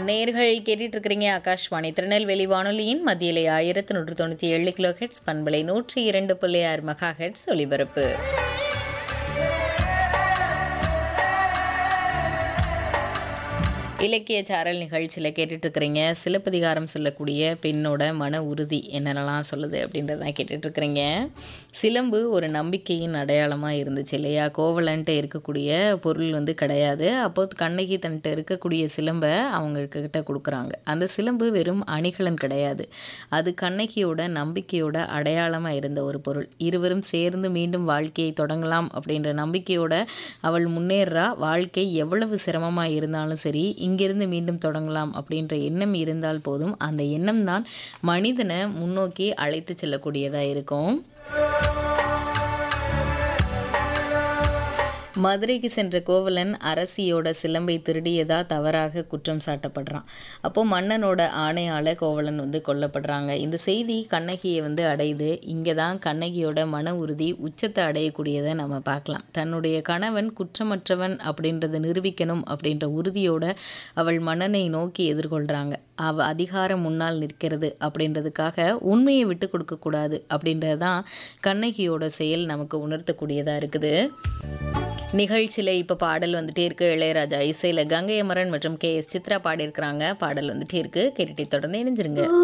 நேர்கள் கேட்டுட்டு இருக்கிறீங்க ஆகாஷ்வாணி திருநெல்வேலி வானொலியின் மத்தியிலே ஆயிரத்து நூற்று தொண்ணூற்றி ஏழு கிலோ ஹெட்ஸ் பண்பலை நூற்றி இரண்டு புள்ளி ஆறு மெகா ஹெட்ஸ் ஒலிபரப்பு இலக்கிய சாரல் நிகழ்ச்சியில் கேட்டுட்டு இருக்கிறீங்க சிலப்பதிகாரம் சொல்லக்கூடிய பெண்ணோட மன உறுதி என்னென்னலாம் சொல்லுது அப்படின்றத கேட்டுட்டு இருக்கிறீங்க சிலம்பு ஒரு நம்பிக்கையின் அடையாளமாக இருந்துச்சு இல்லையா கோவலன்ட்டு இருக்கக்கூடிய பொருள் வந்து கிடையாது அப்போ கண்ணகி தன்ட்டு இருக்கக்கூடிய சிலம்பை அவங்க கிட்ட கொடுக்குறாங்க அந்த சிலம்பு வெறும் அணிகலன் கிடையாது அது கண்ணகியோட நம்பிக்கையோட அடையாளமாக இருந்த ஒரு பொருள் இருவரும் சேர்ந்து மீண்டும் வாழ்க்கையை தொடங்கலாம் அப்படின்ற நம்பிக்கையோட அவள் முன்னேறா வாழ்க்கை எவ்வளவு சிரமமாக இருந்தாலும் சரி இங்கிருந்து மீண்டும் தொடங்கலாம் அப்படின்ற எண்ணம் இருந்தால் போதும் அந்த எண்ணம் தான் மனிதனை முன்னோக்கி அழைத்து செல்லக்கூடியதாக இருக்கும் மதுரைக்கு சென்ற கோவலன் அரசியோட சிலம்பை திருடியதா தவறாக குற்றம் சாட்டப்படுறான் அப்போ மன்னனோட ஆணையால கோவலன் வந்து கொல்லப்படுறாங்க இந்த செய்தி கண்ணகியை வந்து அடையுது இங்கே தான் கண்ணகியோட மன உறுதி உச்சத்தை அடையக்கூடியதை நம்ம பார்க்கலாம் தன்னுடைய கணவன் குற்றமற்றவன் அப்படின்றத நிரூபிக்கணும் அப்படின்ற உறுதியோட அவள் மன்னனை நோக்கி எதிர்கொள்கிறாங்க அவ அதிகாரம் முன்னால் நிற்கிறது அப்படின்றதுக்காக உண்மையை விட்டு கொடுக்கக்கூடாது அப்படின்றது தான் கண்ணகியோட செயல் நமக்கு உணர்த்தக்கூடியதாக இருக்குது நிகழ்ச்சியில் இப்போ பாடல் வந்துட்டே இருக்கு இளையராஜா இசையில் கங்கை அமரன் மற்றும் கே எஸ் சித்ரா பாடியிருக்கிறாங்க பாடல் வந்துட்டே இருக்கு கேட்டுட்டு தொடர்ந்து இணைஞ்சிருங்க